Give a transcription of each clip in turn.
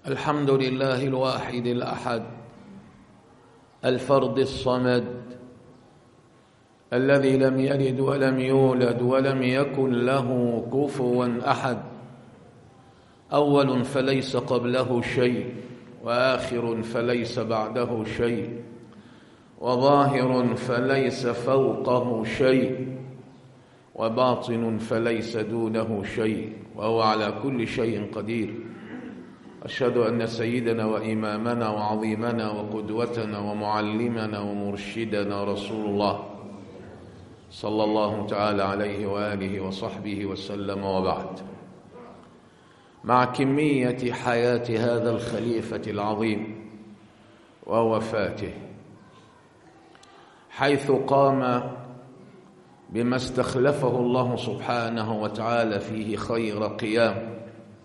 الحمد لله الواحد الأحد الفرد الصمد الذي لم يلد ولم يولد ولم يكن له كفوا أحد أول فليس قبله شيء وآخر فليس بعده شيء وظاهر فليس فوقه شيء وباطن فليس دونه شيء وهو على كل شيء قدير أشهد أن سيدنا وإمامنا وعظيمنا وقدوتنا ومعلمنا ومرشدنا رسول الله صلى الله تعالى عليه وآله وصحبه وسلم وبعد مع كمية حياة هذا الخليفة العظيم ووفاته حيث قام بما استخلفه الله سبحانه وتعالى فيه خير قيام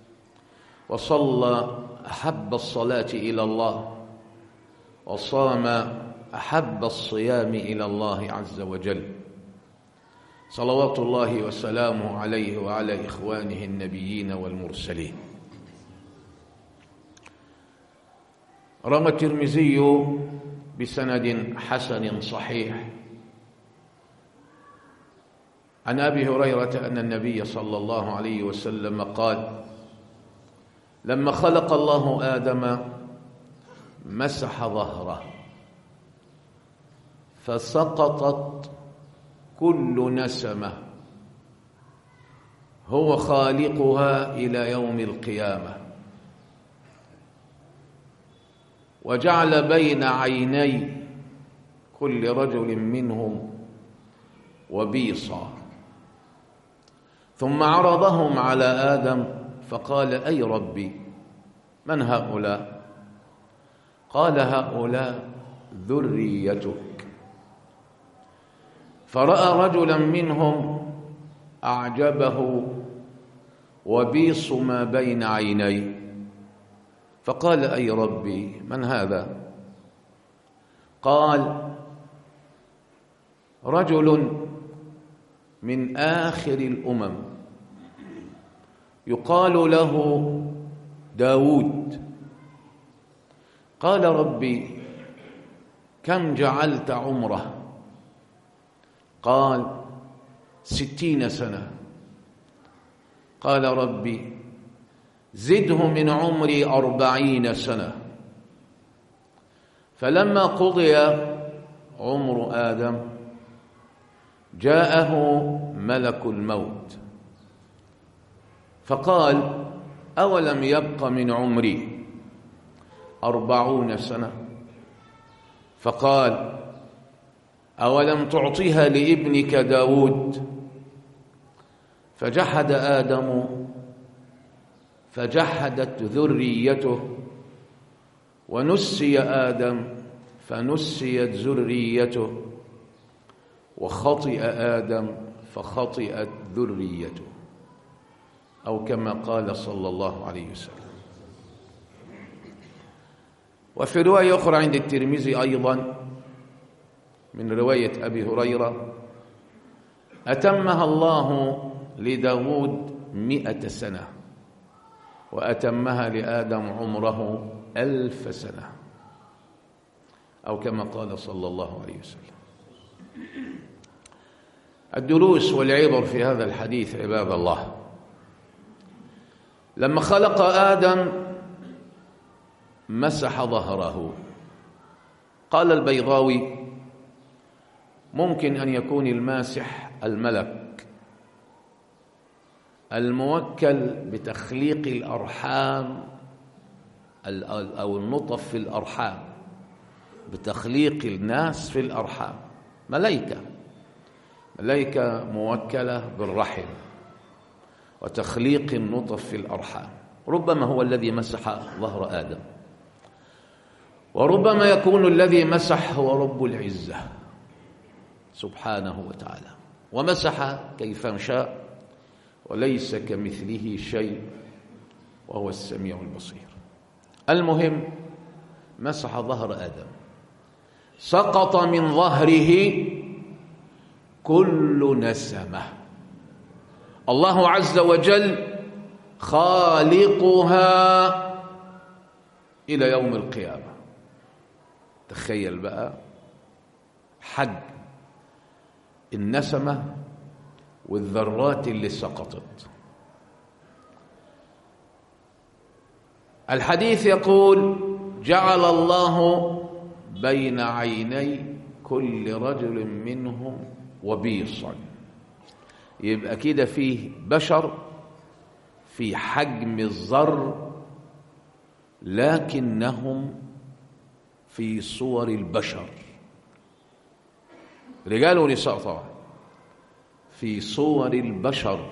وصلى أحب الصلاة إلى الله وصام أحب الصيام إلى الله عز وجل صلوات الله وسلامه عليه وعلى إخوانه النبيين والمرسلين روى الترمذي بسند حسن صحيح عن ابي هريره ان النبي صلى الله عليه وسلم قال لما خلق الله ادم مسح ظهره فسقطت كل نسمه هو خالقها الى يوم القيامه وجعل بين عيني كل رجل منهم وبيصا ثم عرضهم على ادم فقال اي ربي من هؤلاء قال هؤلاء ذريتك فراى رجلا منهم اعجبه وبيص ما بين عينيه فقال اي ربي من هذا قال رجل من اخر الامم يقال له داود قال ربي كم جعلت عمره قال ستين سنه قال ربي زده من عمري أربعين سنة فلما قضي عمر آدم جاءه ملك الموت فقال أولم يبق من عمري أربعون سنة فقال أولم تعطيها لابنك داود فجحد آدم فجحدت ذريته ونسي آدم فنسيت ذريته وخطئ آدم فخطئت ذريته أو كما قال صلى الله عليه وسلم وفي رواية أخرى عند الترمذي أيضا من رواية أبي هريرة أتمها الله لداود مئة سنة وأتمها لآدم عمره ألف سنة أو كما قال صلى الله عليه وسلم الدروس والعبر في هذا الحديث عباد الله لما خلق آدم مسح ظهره قال البيضاوي ممكن أن يكون الماسح الملك الموكل بتخليق الأرحام أو النطف في الأرحام بتخليق الناس في الأرحام ملائكة ملائكة موكلة بالرحم وتخليق النطف في الأرحام ربما هو الذي مسح ظهر آدم وربما يكون الذي مسح هو رب العزة سبحانه وتعالى ومسح كيف شاء وليس كمثله شيء وهو السميع البصير المهم مسح ظهر آدم سقط من ظهره كل نسمة الله عز وجل خالقها إلى يوم القيامة تخيل بقى حج النسمة والذرات اللي سقطت الحديث يقول جعل الله بين عيني كل رجل منهم وبيصا يبقى كده فيه بشر في حجم الذر لكنهم في صور البشر رجال ونساء طبعا في صور البشر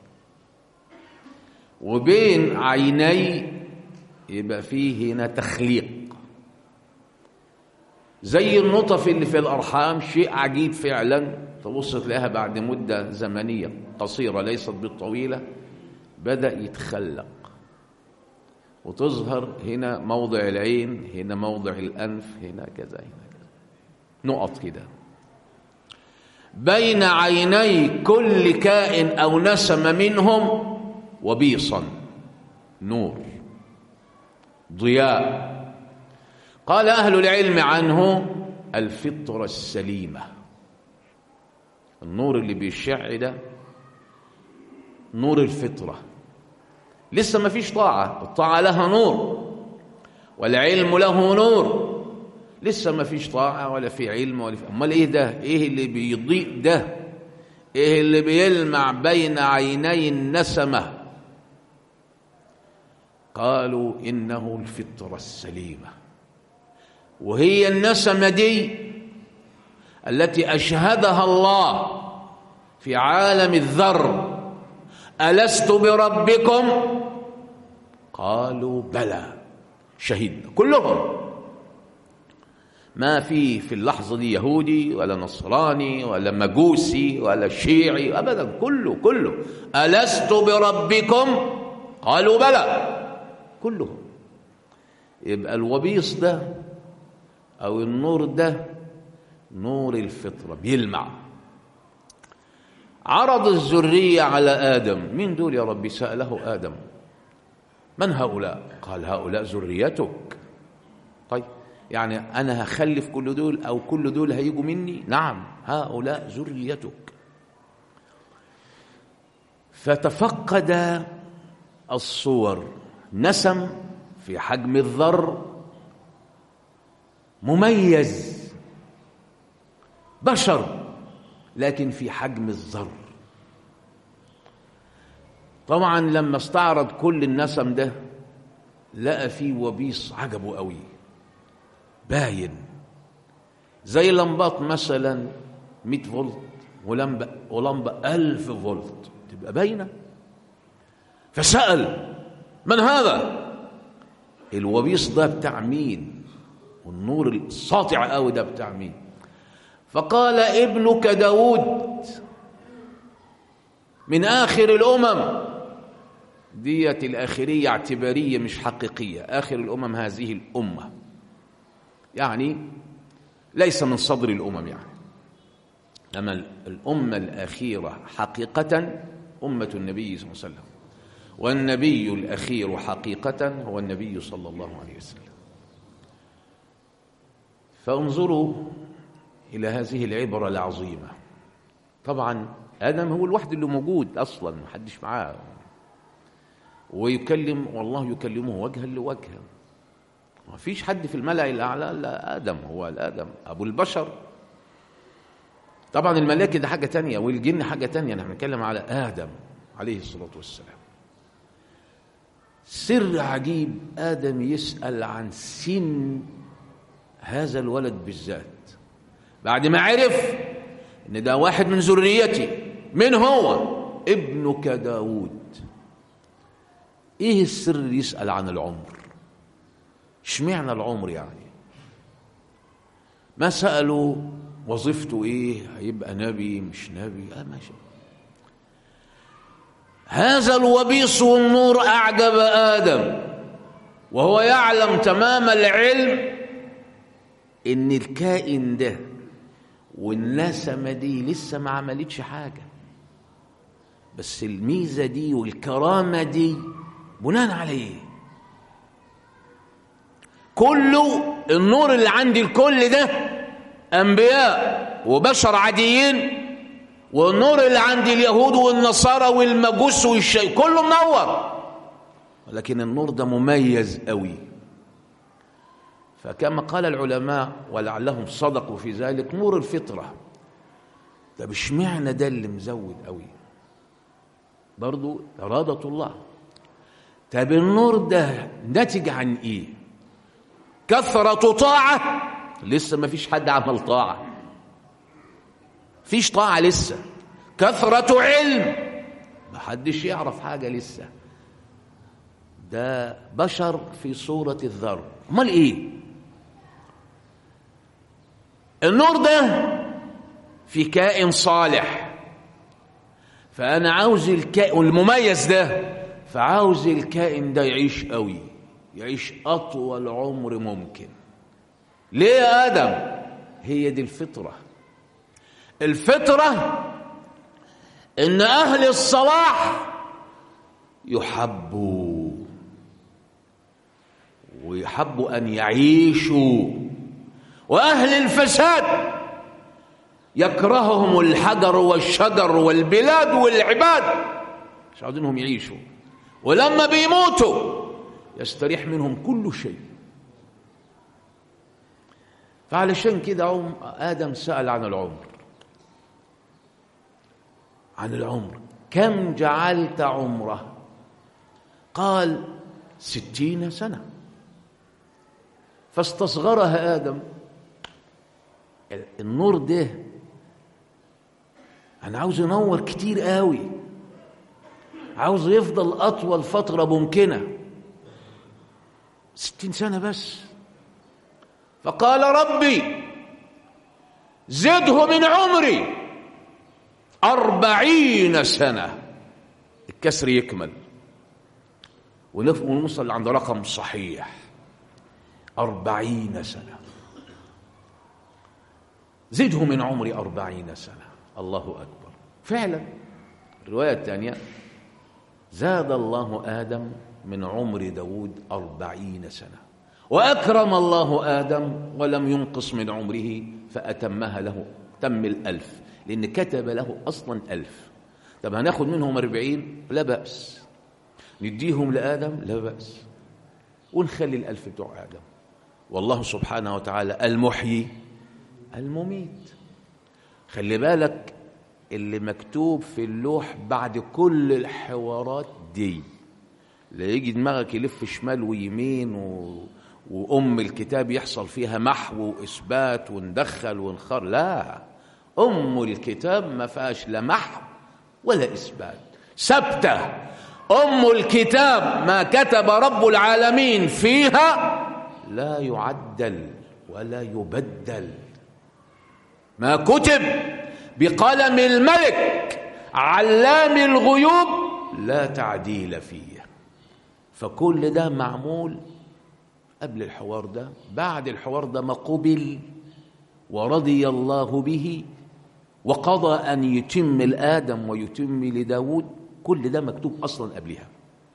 وبين عيني يبقى فيه هنا تخليق زي النطف اللي في الأرحام شيء عجيب فعلا تبص تلاقيها بعد مدة زمنية قصيرة ليست بالطويلة بدأ يتخلق وتظهر هنا موضع العين هنا موضع الأنف هنا كذا هنا كذا نقط كده بين عيني كل كائن أو نسم منهم وبيصا نور ضياء قال أهل العلم عنه الفطرة السليمة النور اللي بيشع ده نور الفطرة لسه ما فيش طاعة الطاعة لها نور والعلم له نور لسه ما فيش طاعة ولا في علم ولا في أمال إيه ده إيه اللي بيضيء ده إيه اللي بيلمع بين عيني النسمة قالوا إنه الفطرة السليمة وهي النسمة دي التي أشهدها الله في عالم الذر ألست بربكم قالوا بلى شهدنا كلهم ما في في اللحظة دي يهودي ولا نصراني ولا مجوسي ولا شيعي أبدا كله كله ألست بربكم قالوا بلى كلهم يبقى الوبيص ده أو النور ده نور الفطرة بيلمع عرض الذرية على آدم مين دول يا ربي سأله آدم من هؤلاء قال هؤلاء ذريتك طيب يعني أنا هخلف كل دول أو كل دول هيجوا مني نعم هؤلاء ذريتك فتفقد الصور نسم في حجم الذر مميز بشر لكن في حجم الذر طبعا لما استعرض كل النسم ده لقى فيه وبيص عجبه قوي باين زي لمبات مثلا 100 فولت ولمبة ولمبة 1000 فولت تبقى باينة فسأل من هذا الوبيص ده بتاع مين والنور الساطع قوي ده بتاع مين فقال ابنك داود من آخر الأمم ديت الآخرية اعتبارية مش حقيقية آخر الأمم هذه الأمة يعني ليس من صدر الأمم يعني أما الأمة الأخيرة حقيقة أمة النبي صلى الله عليه وسلم والنبي الأخير حقيقة هو النبي صلى الله عليه وسلم فانظروا إلى هذه العبرة العظيمة طبعا آدم هو الوحيد اللي موجود أصلا ما حدش معاه ويكلم والله يكلمه وجها لوجه ما فيش حد في الملأ الأعلى إلا آدم هو الآدم أبو البشر طبعا الملائكة ده حاجة تانية والجن حاجة تانية نحن بنتكلم على آدم عليه الصلاة والسلام سر عجيب آدم يسأل عن سن هذا الولد بالذات بعد ما عرف ان ده واحد من ذريتي من هو ابنك داود ايه السر اللي يسأل عن العمر اشمعنى العمر يعني ما سألوا وظيفته ايه هيبقى نبي مش نبي اه ماشي هذا الوبيص والنور أعجب آدم وهو يعلم تمام العلم إن الكائن ده والنسمة دي لسه ما عملتش حاجة بس الميزة دي والكرامة دي بناء على ايه كله النور اللي عندي الكل ده أنبياء وبشر عاديين والنور اللي عند اليهود والنصارى والمجوس والشيء كله منور لكن النور ده مميز قوي فكما قال العلماء ولعلهم صدقوا في ذلك نور الفطرة طب اشمعنى ده اللي مزود قوي برضو إرادة الله طب النور ده ناتج عن ايه كثرة طاعة لسه ما فيش حد عمل طاعة فيش طاعة لسه كثرة علم ما حدش يعرف حاجة لسه ده بشر في صورة الذر امال ايه النور ده في كائن صالح فأنا عاوز الكائن المميز ده فعاوز الكائن ده يعيش قوي يعيش أطول عمر ممكن ليه يا آدم هي دي الفطرة الفطرة إن أهل الصلاح يحبوا ويحبوا أن يعيشوا وأهل الفساد يكرههم الحجر والشجر والبلاد والعباد مش عاوزينهم يعيشوا ولما بيموتوا يستريح منهم كل شيء فعلشان كده آدم سأل عن العمر عن العمر كم جعلت عمره قال ستين سنة فاستصغرها آدم النور ده أنا عاوز ينور كتير قوي عاوز يفضل أطول فترة ممكنة ستين سنة بس فقال ربي زده من عمري أربعين سنة الكسر يكمل ونوصل عند رقم صحيح أربعين سنة زده من عمري أربعين سنة الله أكبر فعلا الرواية الثانية زاد الله آدم من عمر داود أربعين سنة وأكرم الله آدم ولم ينقص من عمره فأتمها له تم الألف لأن كتب له أصلا ألف طب هناخد منهم أربعين لا بأس نديهم لآدم لا بأس ونخلي الألف بتوع آدم والله سبحانه وتعالى المحيي المميت خلي بالك اللي مكتوب في اللوح بعد كل الحوارات دي لا يجي دماغك يلف شمال ويمين و... وأم الكتاب يحصل فيها محو وإثبات وندخل ونخر لا أم الكتاب ما فيهاش لا محو ولا إثبات ثابتة أم الكتاب ما كتب رب العالمين فيها لا يعدل ولا يبدل ما كتب بقلم الملك علام الغيوب لا تعديل فيه فكل ده معمول قبل الحوار ده بعد الحوار ده ما قبل ورضي الله به وقضى أن يتم الآدم ويتم لداود كل ده مكتوب أصلا قبلها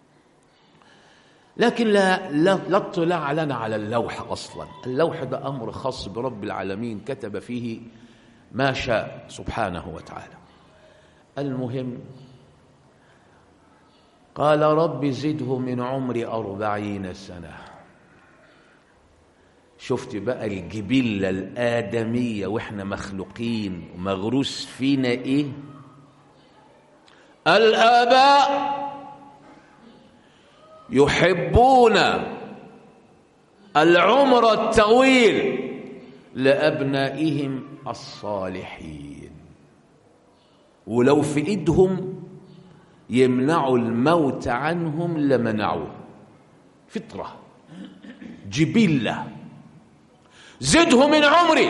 لكن لا, لا, لا اطلاع لنا على اللوح أصلا اللوح ده أمر خاص برب العالمين كتب فيه ما شاء سبحانه وتعالى المهم قال رب زده من عمري أربعين سنة شفت بقى الجبلة الآدمية وإحنا مخلوقين ومغروس فينا إيه الآباء يحبون العمر الطويل لأبنائهم الصالحين ولو في إيدهم يمنعوا الموت عنهم لمنعوه فطرة جبلة زده من عمري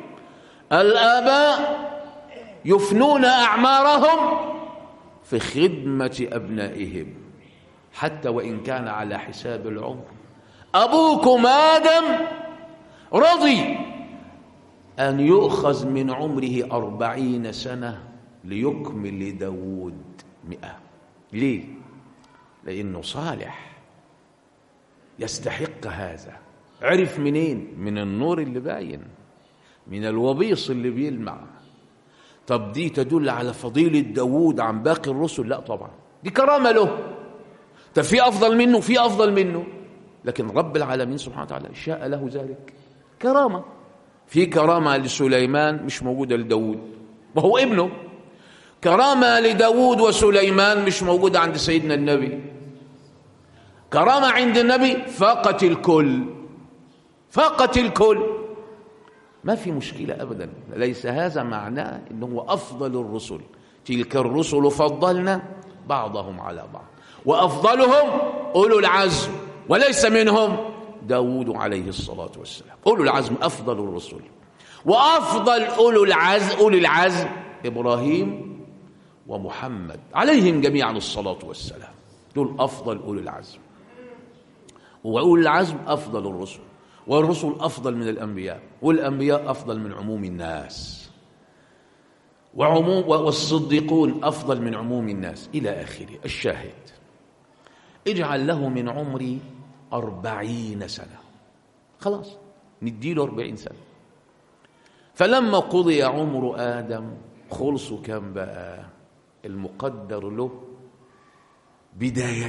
الآباء يفنون أعمارهم في خدمة أبنائهم حتى وإن كان على حساب العمر أبوكم آدم رضي أن يؤخذ من عمره أربعين سنة ليكمل لداود مئة ليه؟ لأنه صالح يستحق هذا عرف منين من النور اللي باين من الوبيص اللي بيلمع طب دي تدل على فضيلة داود عن باقي الرسل لا طبعا دي كرامة له طب في أفضل منه في أفضل منه لكن رب العالمين سبحانه وتعالى شاء له ذلك كرامة في كرامة لسليمان مش موجودة لداود وهو ابنه كرامة لداود وسليمان مش موجودة عند سيدنا النبي كرامة عند النبي فاقت الكل فاقت الكل ما في مشكلة أبدا ليس هذا معناه أنه أفضل الرسل تلك الرسل فضلنا بعضهم على بعض وأفضلهم أولو العزم وليس منهم داود عليه الصلاة والسلام أولو العزم أفضل الرسل وأفضل أولو العزم أولي العزم إبراهيم ومحمد عليهم جميعا الصلاة والسلام دول أفضل أولي العزم وأولي العزم أفضل الرسل والرسل أفضل من الأنبياء والأنبياء أفضل من عموم الناس وعموم والصديقون أفضل من عموم الناس إلى آخره الشاهد اجعل له من عمري أربعين سنة خلاص نديله أربعين سنة فلما قضي عمر آدم خلصوا كم بقى المقدر له بداية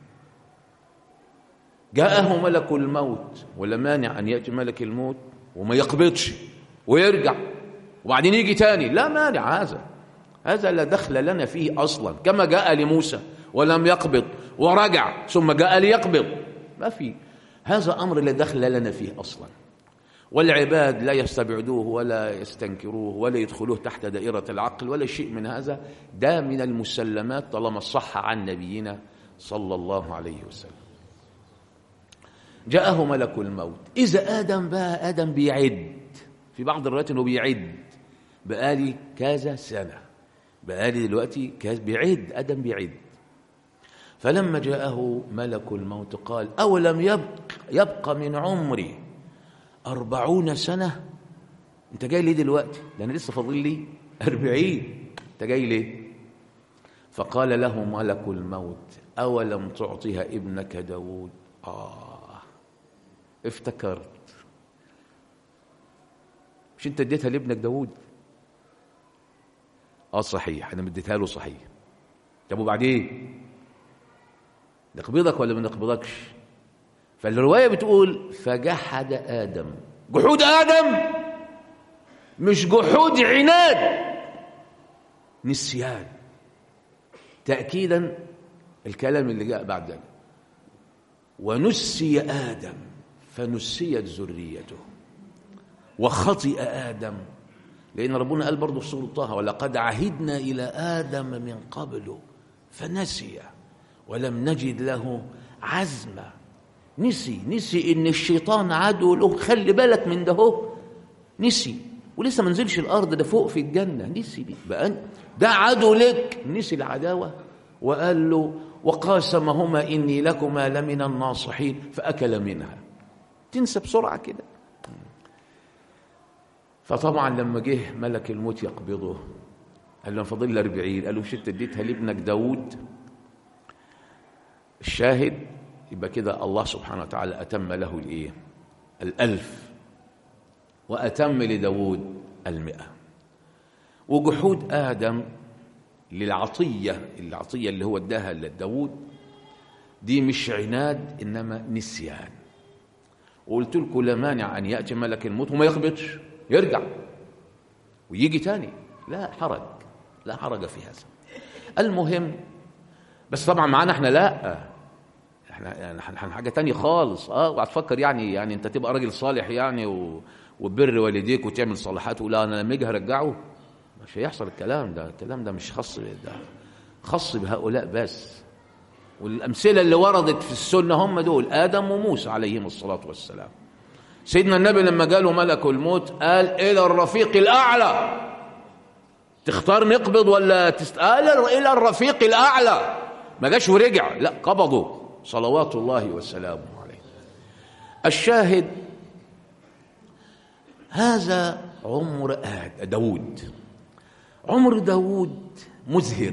جاءه ملك الموت ولا مانع أن يأتي ملك الموت وما يقبضش ويرجع وبعدين يجي تاني لا مانع هذا هذا لا دخل لنا فيه أصلا كما جاء لموسى ولم يقبض ورجع ثم جاء ليقبض ما في هذا أمر لا دخل لنا فيه أصلا والعباد لا يستبعدوه ولا يستنكروه ولا يدخلوه تحت دائرة العقل ولا شيء من هذا ده من المسلمات طالما صح عن نبينا صلى الله عليه وسلم جاءه ملك الموت إذا آدم بقى آدم بيعد في بعض الروايات إنه بيعد بقالي كذا سنة بقالي دلوقتي كذا بيعد آدم بيعد فلما جاءه ملك الموت قال أولم يبق, يبقى من عمري أربعون سنة أنت جاي ليه دلوقتي ده أنا لسه فاضل لي أربعين أنت جاي ليه فقال له ملك الموت أولم تعطيها ابنك داود آه افتكرت مش انت اديتها لابنك داود اه صحيح انا مديتها له صحيح طب وبعدين نقبضك ولا ما نقبضكش فالروايه بتقول فجحد ادم جحود ادم مش جحود عناد نسيان تاكيدا الكلام اللي جاء بعد ذلك ونسي ادم فنسيت ذريته وخطئ آدم لأن ربنا قال برضه في سورة طه ولقد عهدنا إلى آدم من قبل فنسي ولم نجد له عزما نسي نسي إن الشيطان عدو له خلي بالك من ده هو نسي ولسه ما نزلش الأرض ده فوق في الجنة نسي دي بقى ده عدو لك نسي العداوة وقال له وقاسمهما إني لكما لمن الناصحين فأكل منها تنسى بسرعة كده فطبعا لما جه ملك الموت يقبضه قال له فاضل لي 40 قال له مش انت اديتها لابنك داوود الشاهد يبقى كده الله سبحانه وتعالى أتم له الإيه الألف وأتم لداود المئة وجحود آدم للعطية العطية اللي هو اداها لداود دي مش عناد إنما نسيان وقلت لكم لا مانع أن يأتي ملك الموت وما يقبضش يرجع ويجي تاني لا حرج لا حرج في هذا المهم بس طبعا معانا احنا لا احنا يعني احنا حاجه تانية خالص اه وهتفكر يعني يعني انت تبقى راجل صالح يعني و... وتبر والديك وتعمل صالحات ولا انا لما اجي هرجعه مش هيحصل الكلام ده الكلام ده مش خاص ده خاص بهؤلاء بس والامثله اللي وردت في السنه هم دول ادم وموسى عليهم الصلاه والسلام سيدنا النبي لما جاله ملك الموت قال الى الرفيق الاعلى تختار نقبض ولا تست... قال الى الرفيق الاعلى ما جاش ورجع لا قبضوا صلوات الله وسلامه عليه الشاهد هذا عمر داود عمر داود مزهر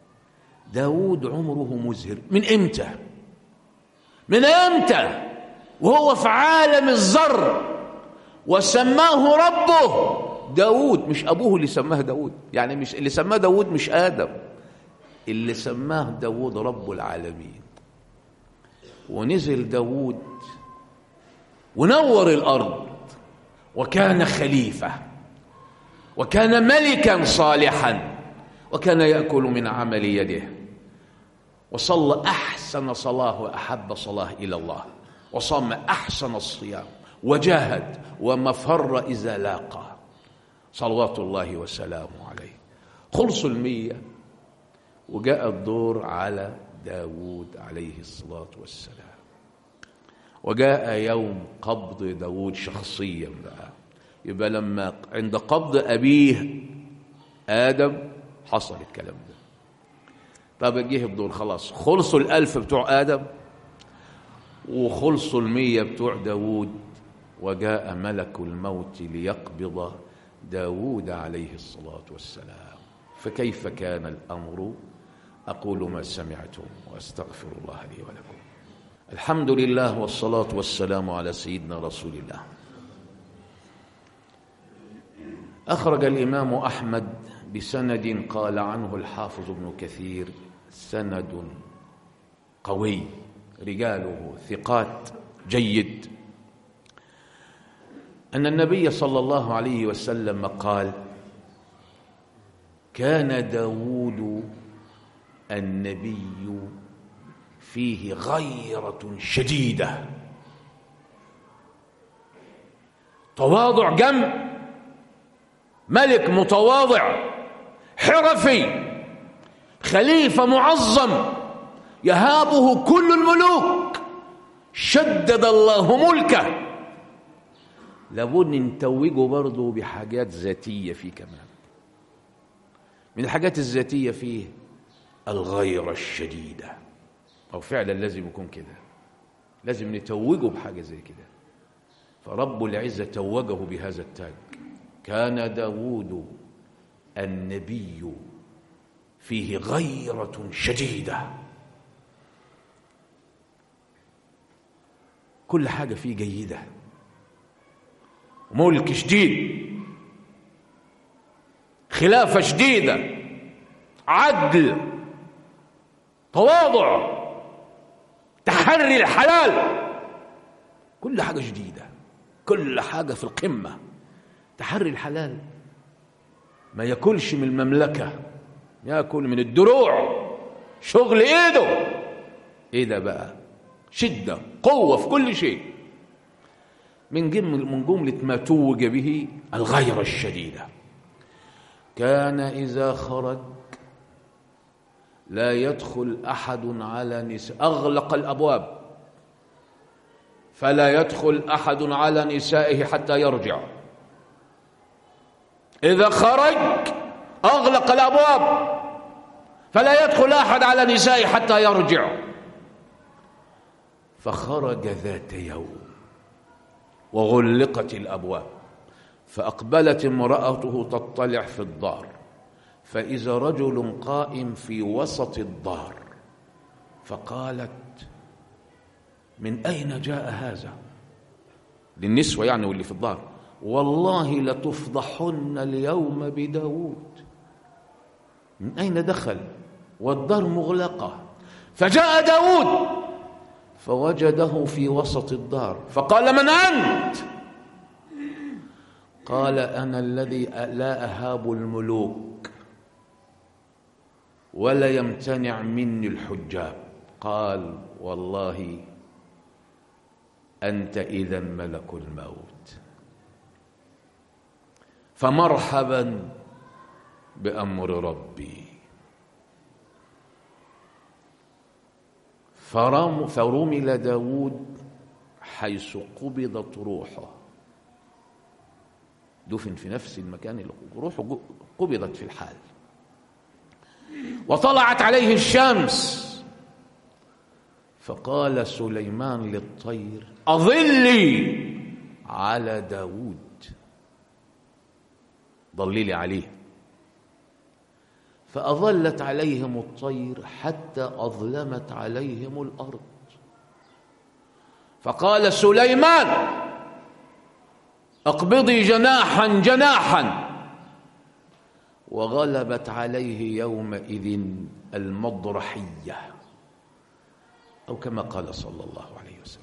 داود عمره مزهر من امتى من امتى وهو في عالم الذر وسماه ربه داود مش أبوه اللي سماه داود يعني مش اللي سماه داود مش آدم اللي سماه داود رب العالمين ونزل داود ونور الأرض وكان خليفة وكان ملكا صالحا وكان يأكل من عمل يده وصلى أحسن صلاة وأحب صلاة إلى الله وصام أحسن الصيام وجاهد ومفر إذا لاقى صلوات الله وسلامه عليه خلصوا المية وجاء الدور على داود عليه الصلاة والسلام وجاء يوم قبض داود شخصيا بقى يبقى لما عند قبض أبيه آدم حصل الكلام ده طب جه الدور خلاص خلصوا الألف بتوع آدم وخلصوا المية بتوع داود وجاء ملك الموت ليقبض داود عليه الصلاة والسلام فكيف كان الأمر أقول ما سمعتم وأستغفر الله لي ولكم الحمد لله والصلاة والسلام على سيدنا رسول الله أخرج الإمام أحمد بسند قال عنه الحافظ ابن كثير سند قوي رجاله ثقات جيد أن النبي صلى الله عليه وسلم قال كان داود النبي فيه غيرة شديدة تواضع جم ملك متواضع حرفي خليفة معظم يهابه كل الملوك شدد الله ملكه لابد نتوجه برضه بحاجات ذاتية فيه كمان من الحاجات الذاتية فيه الغيرة الشديدة أو فعلا لازم يكون كده لازم نتوجه بحاجة زي كده فرب العزة توجه بهذا التاج كان داود النبي فيه غيرة شديدة كل حاجة فيه جيدة ملك شديد خلافة شديدة عدل تواضع تحري الحلال كل حاجة جديدة كل حاجة في القمة تحري الحلال ما ياكلش من المملكة ياكل من الدروع شغل ايده ايه ده بقى شدة قوة في كل شيء من جمل من جملة ما توج به الغيرة الشديدة كان إذا خرج لا يدخل أحد على نساء أغلق الأبواب فلا يدخل أحد على نسائه حتى يرجع إذا خرج أغلق الأبواب فلا يدخل أحد على نسائه حتى يرجع فخرج ذات يوم وغلقت الابواب فاقبلت امراته تطلع في الدار فاذا رجل قائم في وسط الدار فقالت من اين جاء هذا للنسوه يعني واللي في الدار والله لتفضحن اليوم بداود من اين دخل والدار مغلقه فجاء داود فوجده في وسط الدار فقال من أنت قال أنا الذي لا أهاب الملوك ولا يمتنع مني الحجاب قال والله أنت إذا ملك الموت فمرحبا بأمر ربي فرم فرمل داود حيث قبضت روحه دفن في نفس المكان اللي روحه قبضت في الحال وطلعت عليه الشمس فقال سليمان للطير أظلي على داود ضللي عليه فأظلت عليهم الطير حتى أظلمت عليهم الأرض فقال سليمان اقبضي جناحا جناحا وغلبت عليه يومئذ المضرحيه او كما قال صلى الله عليه وسلم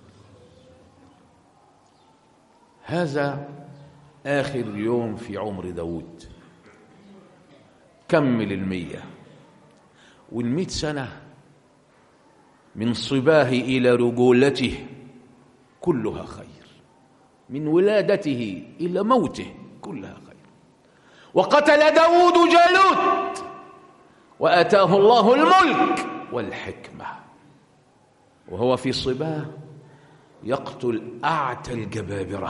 هذا اخر يوم في عمر داود كمل الميه والمئة سنه من صباه الى رجولته كلها خير من ولادته الى موته كلها خير وقتل داود جالوت واتاه الله الملك والحكمه وهو في صباه يقتل اعتى الجبابره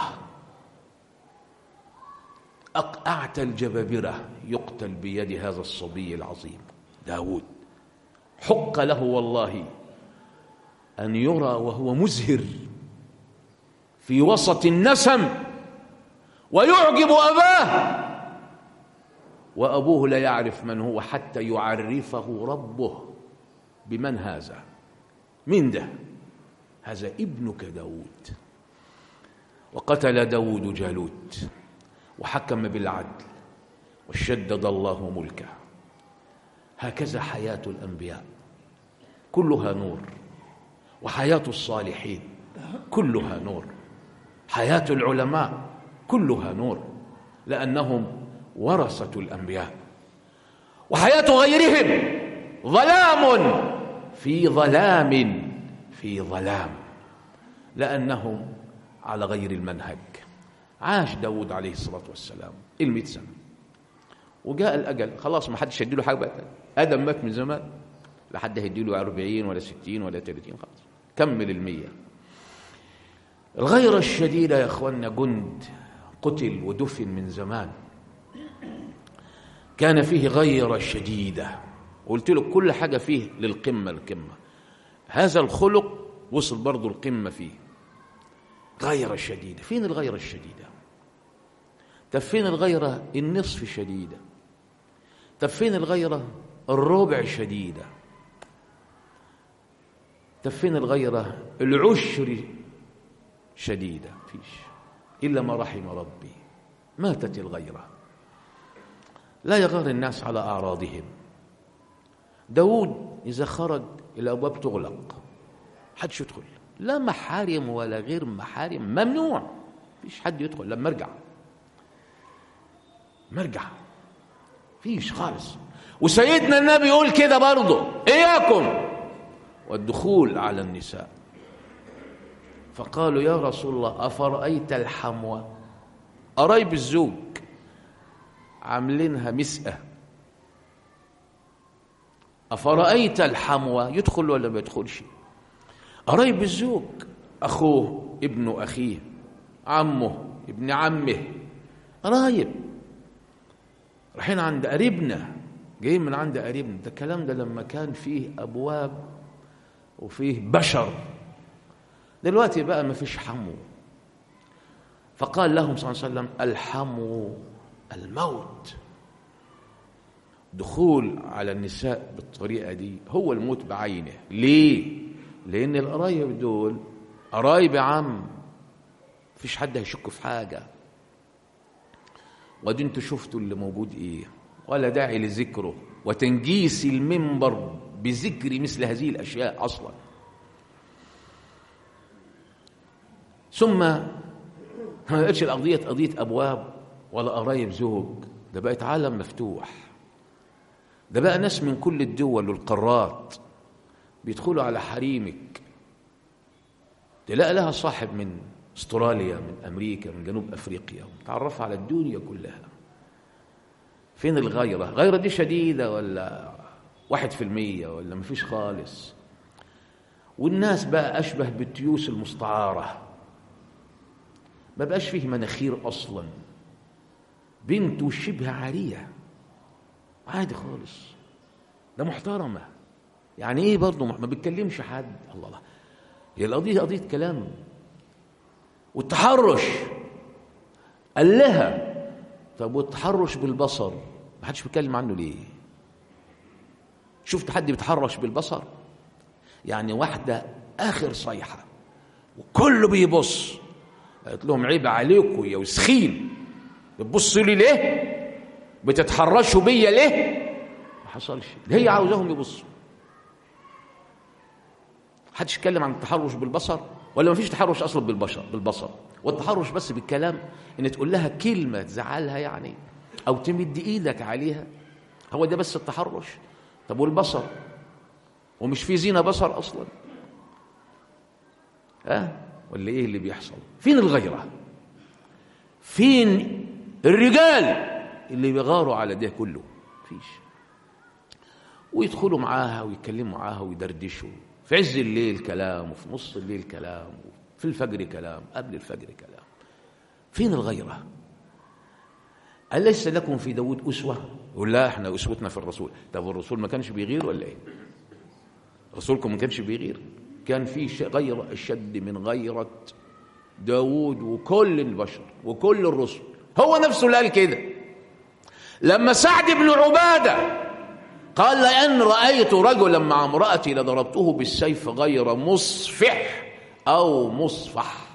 اعتى الجبابره يقتل بيد هذا الصبي العظيم داود حق له والله أن يرى وهو مزهر في وسط النسم ويعجب أباه وأبوه لا يعرف من هو حتى يعرفه ربه بمن هذا من ده هذا ابنك داود وقتل داود جالوت وحكم بالعدل وشدد الله ملكه هكذا حياة الأنبياء كلها نور وحياة الصالحين كلها نور حياة العلماء كلها نور لأنهم ورثة الأنبياء وحياة غيرهم ظلام في ظلام في ظلام لأنهم على غير المنهج عاش داود عليه الصلاة والسلام المئة سنة وجاء الأجل خلاص ما حدش يديله حاجة بقى آدم مات من زمان لا حد هيديله 40 ولا 60 ولا 30 خلاص كمل المية الغيرة الشديدة يا أخوانا جند قتل ودفن من زمان كان فيه غيرة شديدة قلت له كل حاجة فيه للقمة القمة هذا الخلق وصل برضه القمة فيه غيرة شديدة فين الغيرة الشديدة طب فين الغيرة النصف شديدة طب فين الغيرة الربع شديدة طب فين الغيرة العشر شديدة فيش إلا ما رحم ربي ماتت الغيرة لا يغار الناس على أعراضهم داود إذا خرج الأبواب تغلق حدش يدخل لا محارم ولا غير محارم ممنوع فيش حد يدخل لما ارجع مرجع فيش خالص وسيدنا النبي يقول كده برضه إياكم والدخول على النساء فقالوا يا رسول الله أفرأيت الحموى قرايب الزوج عاملينها مسأة أفرأيت الحموى يدخل ولا ما يدخلش قرايب الزوج أخوه ابن أخيه عمه ابن عمه قرايب رايحين عند قريبنا جايين من عند قريبنا ده الكلام ده لما كان فيه أبواب وفيه بشر دلوقتي بقى ما فيش حمو فقال لهم صلى الله عليه وسلم الحمو الموت دخول على النساء بالطريقة دي هو الموت بعينه ليه؟ لأن القرايب دول قرايب يا عم مفيش حد هيشك في حاجة ودي انتوا شفتوا اللي موجود ايه ولا داعي لذكره وتنجيس المنبر بذكر مثل هذه الأشياء أصلا ثم ما بقتش القضية قضية أبواب ولا قرايب زوج ده بقت عالم مفتوح ده بقى ناس من كل الدول والقارات بيدخلوا على حريمك تلاقي لها صاحب من استراليا من امريكا من جنوب افريقيا متعرف على الدنيا كلها فين الغيره غيره دي شديده ولا واحد في المية ولا مفيش خالص والناس بقى أشبه بالتيوس المستعارة ما بقاش فيه مناخير أصلا بنته شبه عارية عادي خالص ده محترمة يعني ايه برضه ما بيتكلمش حد الله الله هي القضية قضية كلام والتحرش قال لها طب والتحرش بالبصر ما حدش بيتكلم عنه ليه شفت حد بيتحرش بالبصر يعني واحدة آخر صيحة وكله بيبص قالت لهم عيب عليكم يا وسخين بتبصوا لي ليه بتتحرشوا بيا ليه ما حصلش هي عاوزاهم يبصوا حدش يتكلم عن التحرش بالبصر ولا ما فيش تحرش اصلا بالبشر بالبصر والتحرش بس بالكلام ان تقول لها كلمه تزعلها يعني او تمد ايدك عليها هو ده بس التحرش طب والبصر ومش في زينه بصر اصلا ها أه؟ ولا ايه اللي بيحصل فين الغيره فين الرجال اللي بيغاروا على ده كله فيش ويدخلوا معاها ويتكلموا معاها ويدردشوا في عز الليل كلام وفي نص الليل كلام وفي الفجر كلام قبل الفجر كلام فين الغيرة أليس لكم في داود أسوة يقول لا احنا أسوتنا في الرسول طب الرسول ما كانش بيغير ولا ايه رسولكم ما كانش بيغير كان في غير أشد من غيرة داود وكل البشر وكل الرسل هو نفسه اللي قال كده لما سعد بن عباده قال لأن رأيت رجلا مع امرأتي لضربته بالسيف غير مصفح أو مصفح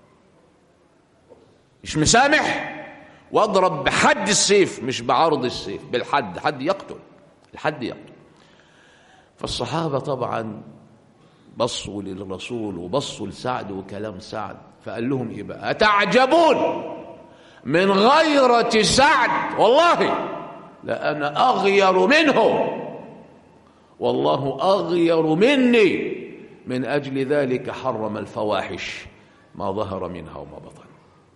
مش مسامح واضرب بحد السيف مش بعرض السيف بالحد حد يقتل الحد يقتل فالصحابة طبعا بصوا للرسول وبصوا لسعد وكلام سعد فقال لهم ايه بقى أتعجبون من غيرة سعد والله لأنا أغير منه والله أغير مني من أجل ذلك حرم الفواحش ما ظهر منها وما بطن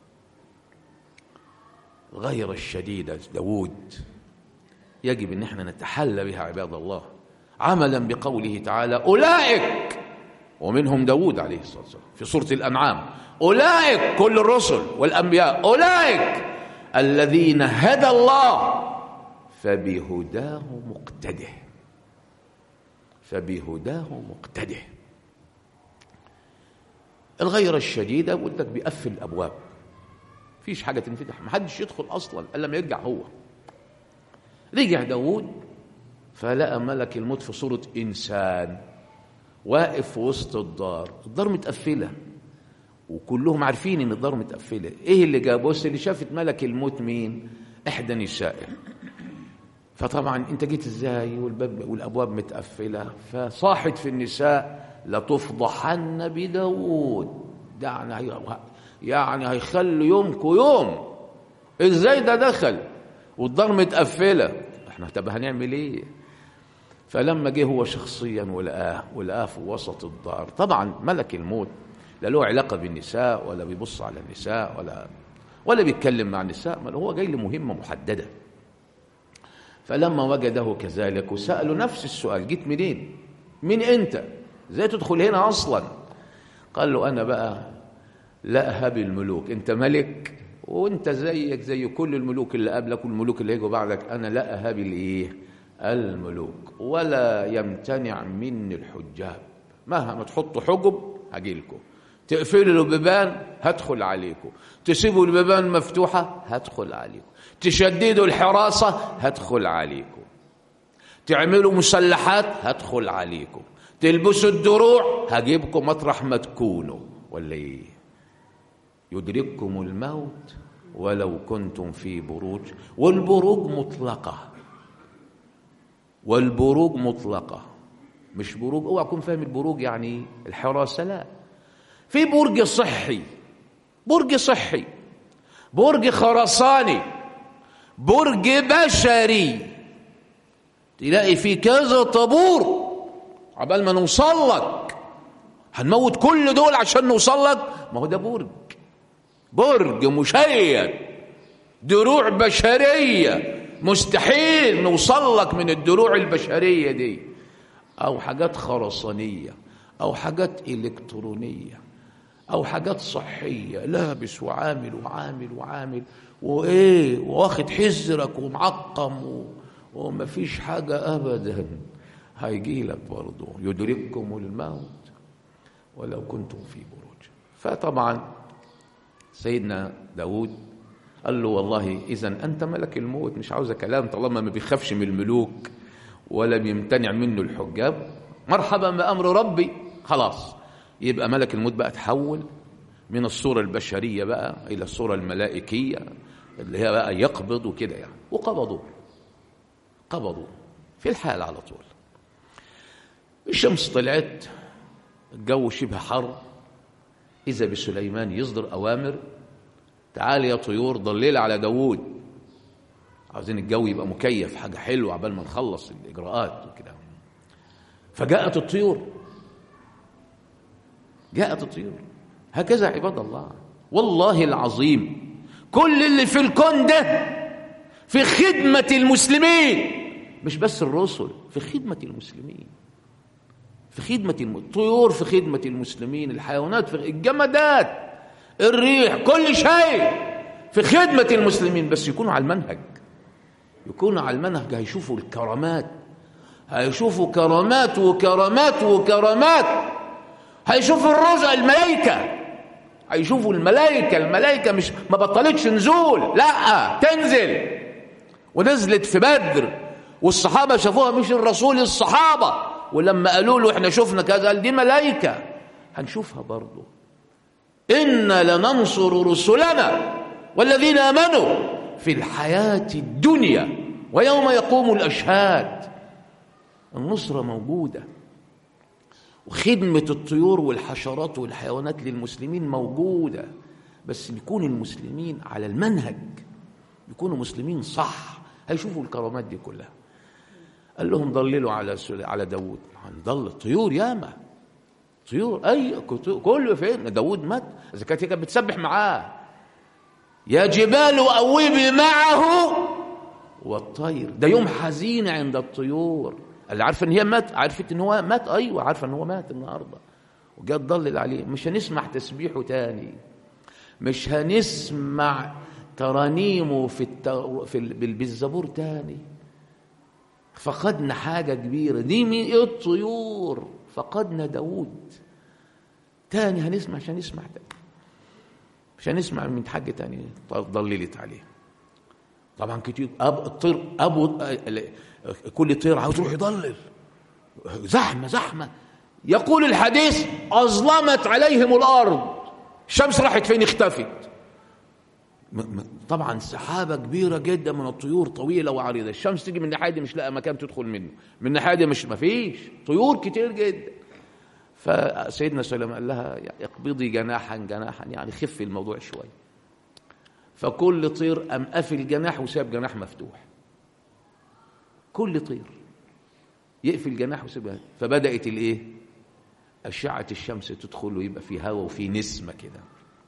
غير الشديدة داود يجب أن احنا نتحلى بها عباد الله عملا بقوله تعالى أولئك ومنهم داود عليه الصلاة والسلام في سورة الأنعام أولئك كل الرسل والأنبياء أولئك الذين هدى الله فبهداه مقتده فبهداه مقتده الغيرة الشديدة قلت لك بيقفل الأبواب فيش حاجة تنفتح ما حدش يدخل أصلا إلا لما يرجع هو رجع داود فلقى ملك الموت في صورة إنسان واقف في وسط الدار الدار متقفلة وكلهم عارفين ان الدار متقفلة ايه اللي جاب بص اللي شافت ملك الموت مين احدى نسائه فطبعا انت جيت ازاي والباب والابواب متقفله فصاحت في النساء لتفضحن بداود يعني يعني هيخلي يومكم يوم ازاي ده دخل والدار متقفله احنا طب هنعمل ايه فلما جه هو شخصيا ولقاه ولقاه في وسط الدار طبعا ملك الموت لا له علاقه بالنساء ولا بيبص على النساء ولا ولا بيتكلم مع النساء بل هو جاي لمهمه محدده فلما وجده كذلك وسأله نفس السؤال جيت منين من انت ازاي تدخل هنا اصلا قال له انا بقى لا اهب الملوك انت ملك وانت زيك زي كل الملوك اللي قبلك والملوك اللي هيجوا بعدك انا لا اهب الايه الملوك ولا يمتنع مني الحجاب مهما تحطوا حجب هاجي لكم تقفلوا البيبان هدخل عليكم تسيبوا البيبان مفتوحه هدخل عليكم تشددوا الحراسة هدخل عليكم تعملوا مسلحات هدخل عليكم تلبسوا الدروع هجيبكم مطرح ما تكونوا ولا ايه يدرككم الموت ولو كنتم في بروج والبروج مطلقة والبروج مطلقة مش بروج اوعى تكون فاهم البروج يعني الحراسة لا في برج صحي برج صحي برج خرساني برج بشري تلاقي في كذا طابور عبال ما نوصل لك هنموت كل دول عشان نوصل لك ما هو ده برج برج مشيد دروع بشرية مستحيل نوصل لك من الدروع البشرية دي أو حاجات خرسانية أو حاجات إلكترونية أو حاجات صحية لابس وعامل وعامل وعامل وايه واخد حذرك ومعقم و... ومفيش حاجه ابدا هيجي لك برضه يدرككم الموت ولو كنتم في بروج فطبعا سيدنا داود قال له والله اذا انت ملك الموت مش عاوز كلام طالما ما بيخافش من الملوك ولا بيمتنع منه الحجاب مرحبا بامر ربي خلاص يبقى ملك الموت بقى تحول من الصورة البشرية بقى إلى الصورة الملائكية اللي هي بقى يقبض وكده يعني وقبضوا قبضوا في الحال على طول الشمس طلعت الجو شبه حر إذا بسليمان يصدر أوامر تعال يا طيور ضليل على داوود عاوزين الجو يبقى مكيف حاجة حلوة عبال ما نخلص الإجراءات وكده فجاءت الطيور جاءت الطيور هكذا عباد الله والله العظيم كل اللي في الكون ده في خدمة المسلمين مش بس الرسل في خدمة المسلمين في خدمة الم... الطيور في خدمة المسلمين الحيوانات في الجمادات الريح كل شيء في خدمة المسلمين بس يكونوا على المنهج يكونوا على المنهج هيشوفوا الكرامات هيشوفوا كرامات وكرامات وكرامات هيشوفوا الرزق الملائكة هيشوفوا الملائكة الملائكة مش ما بطلتش نزول لا تنزل ونزلت في بدر والصحابة شافوها مش الرسول الصحابة ولما قالوا له احنا شفنا كذا قال دي ملائكة هنشوفها برضه إنا لننصر رسلنا والذين آمنوا في الحياة الدنيا ويوم يقوم الأشهاد النصرة موجودة وخدمة الطيور والحشرات والحيوانات للمسلمين موجودة بس بيكون المسلمين على المنهج بيكونوا مسلمين صح هيشوفوا الكرامات دي كلها قال لهم ضللوا على على داوود هنضل الطيور ياما طيور اي كله فين داوود مات اذا كانت هي كانت بتسبح معاه يا جبال اوبي معه والطير ده يوم حزين عند الطيور اللي عارفه ان هي مات عرفت ان هو مات ايوه عارفه ان هو مات النهارده وجت تضلل عليه مش هنسمع تسبيحه تاني مش هنسمع ترانيمه في, التر... في ال... بالزبور تاني فقدنا حاجة كبيرة دي مين الطيور فقدنا داود تاني هنسمع عشان نسمع تاني مش هنسمع من حاجة تاني ضللت عليه طبعا كتير أب الطير أبو كل طير عاوز يروح يضلل زحمة زحمة يقول الحديث أظلمت عليهم الأرض الشمس راحت فين اختفت طبعا سحابه كبيره جدا من الطيور طويله وعريضه الشمس تيجي من الناحيه دي مش لاقي مكان تدخل منه من الناحيه دي مش مفيش طيور كتير جدا فسيدنا سليمان قال لها اقبضي جناحا جناحا يعني خفي الموضوع شويه فكل طير قام قافل جناح وساب جناح مفتوح كل طير يقفل جناح ويسيبها فبدات الايه اشعه الشمس تدخل ويبقى في هواء وفي نسمه كده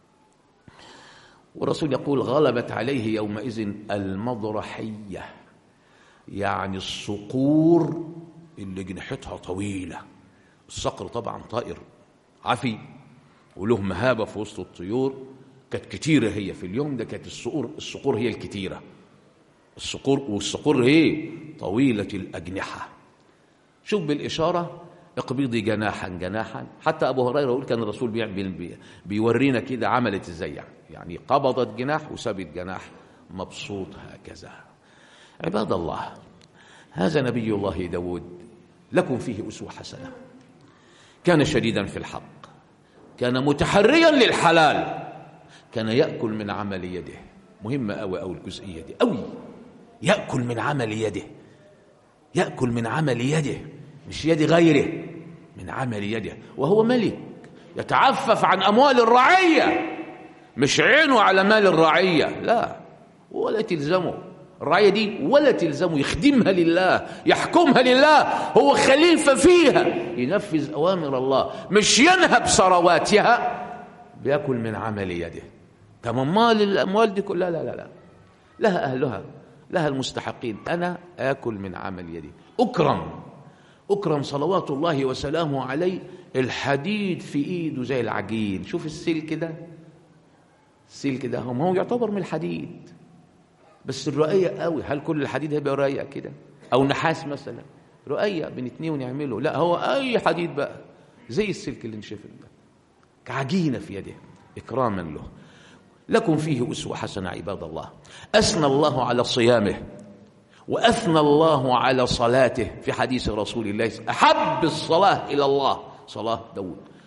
والرسول يقول غلبت عليه يومئذ المضرحية يعني الصقور اللي جنحتها طويلة الصقر طبعا طائر عفي وله مهابة في وسط الطيور كانت كتيرة هي في اليوم ده كانت الصقور الصقور هي الكتيرة الصقور والصقور هي طويلة الأجنحة شوف بالإشارة اقبضي جناحا جناحا حتى ابو هريره يقول كان الرسول بيعمل بيورينا كده عملت ازاي يعني يعني قبضت جناح وسابت جناح مبسوط هكذا عباد الله هذا نبي الله داود لكم فيه أسوة حسنة كان شديدا في الحق كان متحريا للحلال كان يأكل من عمل يده مهمة أوي أو الجزئية دي أوي يأكل من عمل يده يأكل من عمل يده مش يد غيره من عمل يده وهو ملك يتعفف عن أموال الرعية مش عينه على مال الرعية لا ولا تلزمه الرعية دي ولا تلزمه يخدمها لله يحكمها لله هو خليفة فيها ينفذ أوامر الله مش ينهب ثرواتها بياكل من عمل يده طب مال الأموال دي كلها لا لا لا لها أهلها لها المستحقين أنا آكل من عمل يدي أكرم أكرم صلوات الله وسلامه عليه الحديد في إيده زي العجين شوف السلك ده السلك ده هو هو يعتبر من الحديد بس الرقيق قوي هل كل الحديد هيبقى رقيق كده أو نحاس مثلا رقيق بنتنيه ونعمله لا هو أي حديد بقى زي السلك اللي نشفه ده كعجينة في يده إكراما له لكم فيه أسوة حسنة عباد الله أثنى الله على صيامه وأثنى الله على صلاته في حديث رسول الله أحب الصلاة إلى الله صلاة داود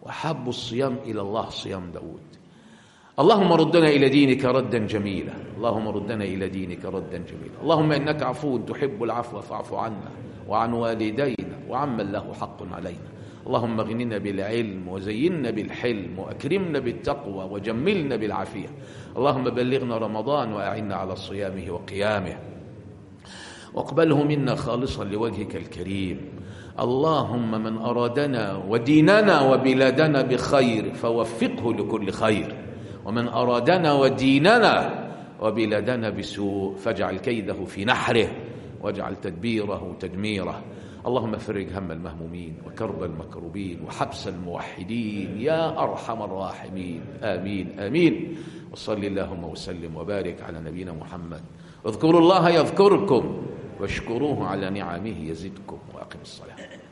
وأحب الصيام إلى الله صيام داود اللهم ردنا إلى دينك ردا جميلا اللهم ردنا إلى دينك ردا جميلا اللهم إنك عفو تحب العفو فاعف عنا وعن والدينا وعمن له حق علينا اللهم اغننا بالعلم وزينا بالحلم واكرمنا بالتقوى وجملنا بالعافيه اللهم بلغنا رمضان واعنا على صيامه وقيامه واقبله منا خالصا لوجهك الكريم اللهم من ارادنا وديننا وبلادنا بخير فوفقه لكل خير ومن ارادنا وديننا وبلادنا بسوء فاجعل كيده في نحره واجعل تدبيره تدميره اللهم فرج هم المهمومين وكرب المكروبين وحبس الموحدين يا ارحم الراحمين امين امين وصل اللهم وسلم وبارك على نبينا محمد اذكروا الله يذكركم واشكروه على نعمه يزدكم واقم الصلاه